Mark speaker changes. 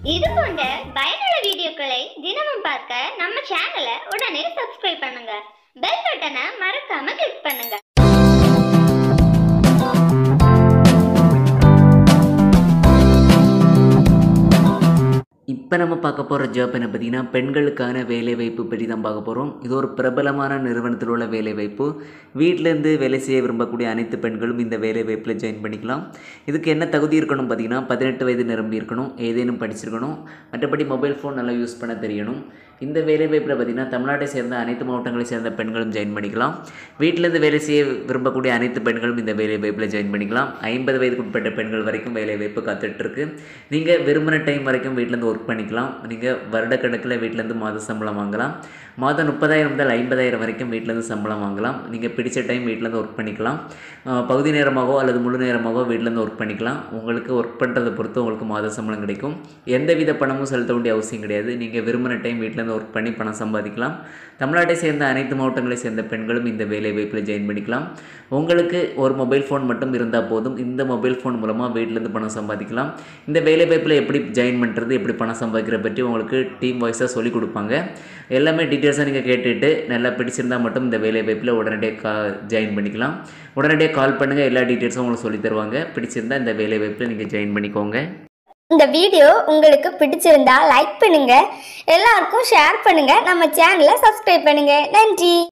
Speaker 1: இது போன்ற பயனுள்ள வீடியோக்களை தினமும் பார்க்க நம்ம சேனலை உடனே சப்ஸ்கிரைப் பண்ணுங்க பெல் பட்டனை மறக்காம கிளிக் பண்ணுங்க
Speaker 2: இப்போ நம்ம பார்க்க போகிற ஜாப் என்ன பார்த்தீங்கன்னா பெண்களுக்கான வேலைவாய்ப்பு பற்றி தான் பார்க்க போகிறோம் இது ஒரு பிரபலமான நிறுவனத்தில் உள்ள வேலைவாய்ப்பு வீட்டிலேருந்து வேலை செய்ய விரும்பக்கூடிய அனைத்து பெண்களும் இந்த வேலைவாய்ப்பில் ஜாயின் பண்ணிக்கலாம் இதுக்கு என்ன தகுதி இருக்கணும் பார்த்தீங்கன்னா பதினெட்டு வயது நிரம்பி இருக்கணும் ஏதேனும் படிச்சிருக்கணும் மற்றபடி மொபைல் ஃபோன் நல்லா யூஸ் பண்ண தெரியணும் இந்த வேலைவாய்ப்பில் பார்த்தீங்கன்னா தமிழ்நாட்டை சேர்ந்த அனைத்து மாவட்டங்களை சேர்ந்த பெண்களும் ஜாயின் பண்ணிக்கலாம் வீட்டிலேருந்து வேலை செய்ய விரும்பக்கூடிய அனைத்து பெண்களும் இந்த வேலைவாய்ப்பில் ஜாயின் பண்ணிக்கலாம் ஐம்பது வயதுக்கு உட்பட்ட பெண்கள் வரைக்கும் வேலைவாய்ப்பு காத்துட்ருக்கு நீங்கள் விரும்பின டைம் வரைக்கும் வீட்டிலேருந்து ஒர்க் பண்ணிக்கலாம் நீங்கள் வருடக்கணக்கில் வீட்டிலேருந்து மாத சம்பளம் வாங்கலாம் மாதம் முப்பதாயிரம் முதல் ஐம்பதாயிரம் வரைக்கும் வீட்டிலேருந்து சம்பளம் வாங்கலாம் நீங்கள் பிடிச்ச டைம் வீட்டிலேருந்து ஒர்க் பண்ணிக்கலாம் அஹ் பகுதி நேரமாகவோ அல்லது முழு நேரமாகவோ வீட்டிலேருந்து ஒர்க் பண்ணிக்கலாம் உங்களுக்கு ஒர்க் பண்ணுறதை பொறுத்து உங்களுக்கு மாத சம்பளம் கிடைக்கும் எந்தவித பணமும் செலுத்த வேண்டிய அவசியம் கிடையாது நீங்கள் விரும்பின டைம் வீட்டிலேருந்து ஒர்க் பண்ணி பணம் சம்பாதிக்கலாம் தமிழ்நாட்டை சேர்ந்த அனைத்து மாவட்டங்களை சேர்ந்த பெண்களும் இந்த வேலை வாய்ப்பில் ஜாயின் பண்ணிக்கலாம் உங்களுக்கு ஒரு மொபைல் ஃபோன் மட்டும் இருந்தால் போதும் இந்த மொபைல் ஃபோன் மூலமாக வீட்டிலேருந்து பணம் சம்பாதிக்கலாம் இந்த வேலை வாய்ப்பில் எப்படி ஜாயின் பண்ணுறது எப்படி பணம் சம்பாதிக்கிற பற்றி உங்களுக்கு டீம் வாய்ஸாக சொல்லிக் கொடுப்பாங்க எல்லாமே டீட்டெயில்ஸாக நீங்கள் கேட்டுட்டு நல்லா பிடிச்சிருந்தா மட்டும் இந்த வேலை வாய்ப்பில் உடனடியாக கா ஜாயின் பண்ணிக்கலாம் உடனடியாக கால் பண்ணுங்கள் எல்லா டீட்டெயில்ஸும் உங்களுக்கு சொல்லித் தருவாங்க பிடிச்சிருந்தா இந்த வேலை வாய்ப்பில் நீங்கள் ஜாயின் பண்ணிக்கோங்க
Speaker 3: இந்த வீடியோ உங்களுக்கு பிடிச்சிருந்தா லைக் பண்ணுங்க எல்லாருக்கும் ஷேர் பண்ணுங்க நம்ம சேனலை சப்ஸ்கிரைப் பண்ணுங்க நன்றி